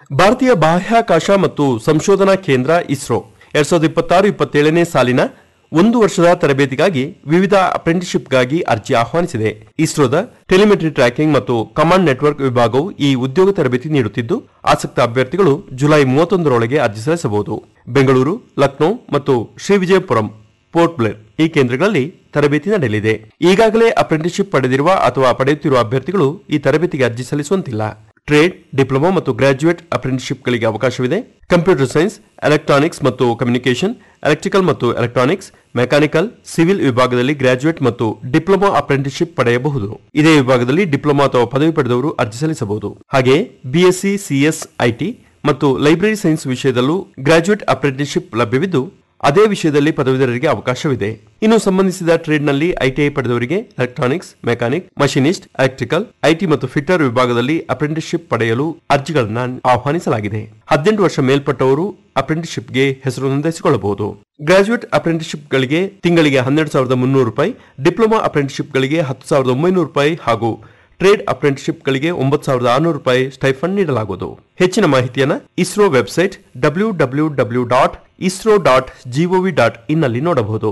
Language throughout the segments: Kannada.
ಭಾರತೀಯ ಬಾಹ್ಯಾಕಾಶ ಮತ್ತು ಸಂಶೋಧನಾ ಕೇಂದ್ರ ಇಸ್ರೋ ಎರಡ್ ಸಾವಿರದ ಇಪ್ಪತ್ತಾರು ಇಪ್ಪತ್ತೇಳನೇ ಸಾಲಿನ ಒಂದು ವರ್ಷದ ತರಬೇತಿಗಾಗಿ ವಿವಿಧ ಅಪ್ರೆಂಟಿಸ್ಶಿಪ್ಗಾಗಿ ಅರ್ಜಿ ಆಹ್ವಾನಿಸಿದೆ ಇಸ್ರೋದ ಟೆಲಿಮೆಟ್ರಿ ಟ್ರ್ಯಾಕಿಂಗ್ ಮತ್ತು ಕಮಾಂಡ್ ನೆಟ್ವರ್ಕ್ ವಿಭಾಗವು ಈ ಉದ್ಯೋಗ ತರಬೇತಿ ನೀಡುತ್ತಿದ್ದು ಆಸಕ್ತ ಅಭ್ಯರ್ಥಿಗಳು ಜುಲೈ ಮೂವತ್ತೊಂದರೊಳಗೆ ಅರ್ಜಿ ಸಲ್ಲಿಸಬಹುದು ಬೆಂಗಳೂರು ಲಕ್ನೋ ಮತ್ತು ಶ್ರೀವಿಜಯಪುರಂ ಪೋರ್ಟ್ ಬ್ಲೇರ್ ಈ ಕೇಂದ್ರಗಳಲ್ಲಿ ತರಬೇತಿ ನಡೆಯಲಿದೆ ಈಗಾಗಲೇ ಅಪ್ರೆಂಟಿಸ್ಶಿಪ್ ಪಡೆದಿರುವ ಅಥವಾ ಪಡೆಯುತ್ತಿರುವ ಅಭ್ಯರ್ಥಿಗಳು ಈ ತರಬೇತಿಗೆ ಅರ್ಜಿ ಸಲ್ಲಿಸುವಂತಿಲ್ಲ ಟ್ರೇಡ್ ಡಿಪ್ಲೊಮಾ ಮತ್ತು ಗ್ರಾಜ್ಯುಯೇಟ್ ಅಪ್ರೆಂಟಿಸ್ಶಿಪ್ಗಳಿಗೆ ಅವಕಾಶವಿದೆ ಕಂಪ್ಯೂಟರ್ ಸೈನ್ಸ್ ಎಲೆಕ್ಟ್ರಾನಿಕ್ಸ್ ಮತ್ತು ಕಮ್ಯುನಿಕೇಷನ್ ಎಲೆಕ್ಟ್ರಿಕಲ್ ಮತ್ತು ಎಲೆಕ್ಟ್ರಾನಿಕ್ಸ್ ಮೆಕ್ಯಾನಿಕಲ್ ಸಿವಿಲ್ ವಿಭಾಗದಲ್ಲಿ ಗ್ರಾಜ್ಯುಯೇಟ್ ಮತ್ತು ಡಿಪ್ಲೊಮಾ ಅಪ್ರೆಂಟಿಸ್ಶಿಪ್ ಪಡೆಯಬಹುದು ಇದೇ ವಿಭಾಗದಲ್ಲಿ ಡಿಪ್ಲೊಮಾ ಅಥವಾ ಪದವಿ ಪಡೆದವರು ಅರ್ಜಿ ಸಲ್ಲಿಸಬಹುದು ಹಾಗೆಯೇ ಬಿಎಸ್ಸಿ ಸಿಎಸ್ ಐಟಿ ಮತ್ತು ಲೈಬ್ರರಿ ಸೈನ್ಸ್ ವಿಷಯದಲ್ಲೂ ಗ್ರಾಜ್ಯುಯೇಟ್ ಅಪ್ರೆಂಟಿಸ್ಶಿಪ್ ಲಭ್ಯವಿದ್ದು ಅದೇ ವಿಷಯದಲ್ಲಿ ಪದವೀಧರರಿಗೆ ಅವಕಾಶವಿದೆ ಇನ್ನು ಸಂಬಂಧಿಸಿದ ಟ್ರೇಡ್ನಲ್ಲಿ ಐಟಿಐ ಪಡೆದವರಿಗೆ electronics mechanic machinist electrical IT ಮತ್ತು ಫಿಟ್ಟರ್ ವಿಭಾಗದಲ್ಲಿ ಅಪ್ರೆಂಟಿಸ್ಶಿಪ್ ಪಡೆಯಲು ಅರ್ಜಿಗಳನ್ನು ಆಹ್ವಾನಿಸಲಾಗಿದೆ ಹದಿನೆಂಟು ವರ್ಷ ಮೇಲ್ಪಟ್ಟವರು ಅಪ್ರೆಂಟಿಸ್ಶಿಪ್ಗೆ ಹೆಸರು ನೋಂದಾಯಿಸಿಕೊಳ್ಳಬಹುದು ಗ್ರಾಜುಯೇಟ್ ಅಪ್ರೆಂಟಿಸ್ಶಿಪ್ಗಳಿಗೆ ತಿಂಗಳಿಗೆ ಹನ್ನೆರಡು ಸಾವಿರದ ಮುನ್ನೂರು ರೂಪಾಯಿ ಡಿಪ್ಲೊಮಾ ಅಪ್ರೆಂಟಿಸ್ಶಿಪ್ಗಳಿಗೆ ಹತ್ತು ಸಾವಿರದ ಒಂಬೈನೂರು ರೂಪಾಯಿ ಹಾಗೂ ಟ್ರೇಡ್ ಅಪ್ರೆಂಟಿಸ್ಶಿಪ್ಗಳಿಗೆ ಒಂಬತ್ತು ಸಾವಿರದ ಆರುನೂರು ರೂಪಾಯಿ ಸ್ಟೈಫಂಡ್ ನೀಡಲಾಗುವುದು ಹೆಚ್ಚಿನ ಮಾಹಿತಿಯನ್ನು ISRO website W W W dot ISRO dot G O V dot ಇನ್ನಲ್ಲಿ ನೋಡಬಹುದು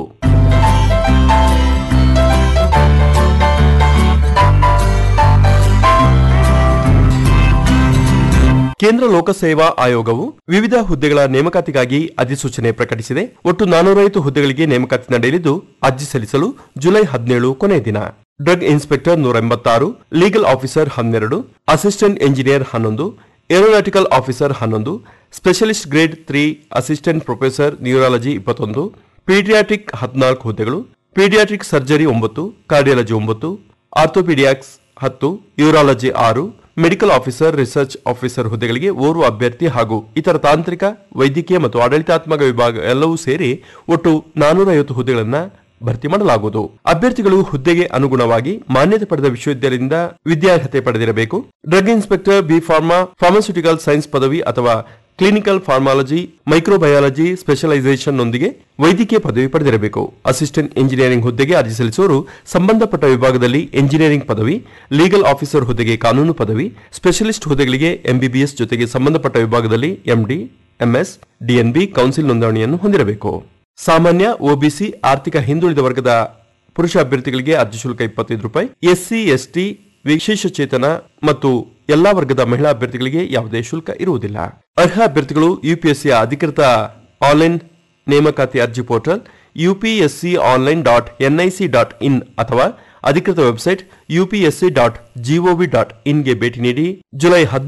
ಕೇಂದ್ರ ಲೋಕಸೇವಾ ಆಯೋಗವು ವಿವಿಧ ಹುದ್ದೆಗಳ ನೇಮಕಾತಿಗಾಗಿ ಅಧಿಸೂಚನೆ ಪ್ರಕಟಿಸಿದೆ ಒಟ್ಟು ನಾನೂರೈವತ್ತು ಹುದ್ದೆಗಳಿಗೆ ನೇಮಕಾತಿ ನಡೆಯಲಿದ್ದು ಅರ್ಜಿ ಸಲ್ಲಿಸಲು ಜುಲೈ ಹದಿನೇಳು ಕೊನೆಯ ದಿನ ಡ್ರಗ್ ಇನ್ಸ್ಪೆಕ್ಟರ್ ನೂರ ಎಂಬತ್ತಾರು ಲೀಗಲ್ ಆಫೀಸರ್ ಹನ್ನೆರಡು ಅಸಿಸ್ಟೆಂಟ್ ಎಂಜಿನಿಯರ್ ಹನ್ನೊಂದು ಏರೋನಾಟಿಕಲ್ ಆಫೀಸರ್ ಹನ್ನೊಂದು specialist grade three assistant professor neurology ಇಪ್ಪತ್ತೊಂದು ಪೀಡಿಯಾಟ್ರಿಕ್ ಹದಿನಾಲ್ಕು ಹುದ್ದೆಗಳು ಪೀಡಿಯಾಟ್ರಿಕ್ ಸರ್ಜರಿ ಒಂಬತ್ತು ಕಾರ್ಡಿಯಾಲಜಿ ಒಂಬತ್ತು ಆರ್ಥೋಪಿಡಿಯಾಕ್ಸ್ ಹತ್ತು ಯೂರಾಲಜಿ ಆರು ಮೆಡಿಕಲ್ ಆಫೀಸರ್ ರಿಸರ್ಚ್ ಆಫೀಸರ್ ಹುದ್ದೆಗಳಿಗೆ ಓರ್ವ ಅಭ್ಯರ್ಥಿ ಹಾಗೂ ಇತರ ತಾಂತ್ರಿಕ ವೈದ್ಯಕೀಯ ಮತ್ತು ಆಡಳಿತಾತ್ಮಕ ವಿಭಾಗ ಎಲ್ಲವೂ ಸೇರಿ ಒಟ್ಟು ನಾನೂರ ಐವತ್ತು ಹುದ್ದೆಗಳನ್ನು ಭರ್ತಿ ಮಾಡಲಾಗುವುದು ಅಭ್ಯರ್ಥಿಗಳು ಹುದ್ದೆಗೆ ಅನುಗುಣವಾಗಿ ಮಾನ್ಯತೆ ಪಡೆದ ವಿಶ್ವವಿದ್ಯಾಲಯದಿಂದ ವಿದ್ಯಾರ್ಹತೆ ಪಡೆದಿರಬೇಕು drug inspector B pharma pharmaceutical science ಪದವಿ ಅಥವಾ ಕ್ಲಿನಿಕಲ್ ಫಾರ್ಮಾಲಜಿ ಮೈಕ್ರೋಬಯಾಲಜಿ ಸ್ಪೆಷಲೈಸೇಷನ್ ನೊಂದಿಗೆ ವೈದ್ಯಕೀಯ ಪದವಿ ಪಡೆದಿರಬೇಕು ಅಸಿಸ್ಟೆಂಟ್ ಇಂಜಿನಿಯರಿಂಗ್ ಹುದ್ದೆಗೆ ಅರ್ಜಿ ಸಲ್ಲಿಸುವವರು ಸಂಬಂಧಪಟ್ಟ ವಿಭಾಗದಲ್ಲಿ ಎಂಜಿನಿಯರಿಂಗ್ ಪದವಿ ಲೀಗಲ್ ಆಫೀಸರ್ ಹುದ್ದೆಗೆ ಕಾನೂನು ಪದವಿ ಸ್ಪೆಷಲಿಸ್ಟ್ ಹುದ್ದೆಗಳಿಗೆ ಎಂಬಿಬಿಎಸ್ ಜೊತೆಗೆ ಸಂಬಂಧಪಟ್ಟ ವಿಭಾಗದಲ್ಲಿ ಎಂಡಿ ಎಂಎಸ್ ಡಿಎನ್ಬಿ ಕೌನ್ಸಿಲ್ ನೋಂದಣಿಯನ್ನು ಹೊಂದಿರಬೇಕು ಸಾಮಾನ್ಯ ಒಬಿಸಿ ಆರ್ಥಿಕ ಹಿಂದುಳಿದ ವರ್ಗದ ಪುರುಷ ಅಭ್ಯರ್ಥಿಗಳಿಗೆ ಅರ್ಜಿ ಶುಲ್ಕ ಇಪ್ಪತ್ತೈದು ರೂಪಾಯಿ ಎಸ್ಸಿ ಎಸ್ಟಿ ವಿಶೇಷ ಚೇತನ ಮತ್ತು ಎಲ್ಲಾ ವರ್ಗದ ಮಹಿಳಾ ಅಭ್ಯರ್ಥಿಗಳಿಗೆ ಯಾವುದೇ ಶುಲ್ಕ ಇರುವುದಿಲ್ಲ ಅರ್ಹ ಅಭ್ಯರ್ಥಿಗಳು ಯುಪಿಎಸ್ಸಿಯ ಅಧಿಕೃತ ಆನ್ಲೈನ್ ನೇಮಕಾತಿ ಅರ್ಜಿ portal UPSC online dot NIC dot in ಅಥವಾ ಅಧಿಕೃತ website UPSC dot G O V dot ಇನ್ಗೆ ಭೇಟಿ ನೀಡಿ ಜುಲೈ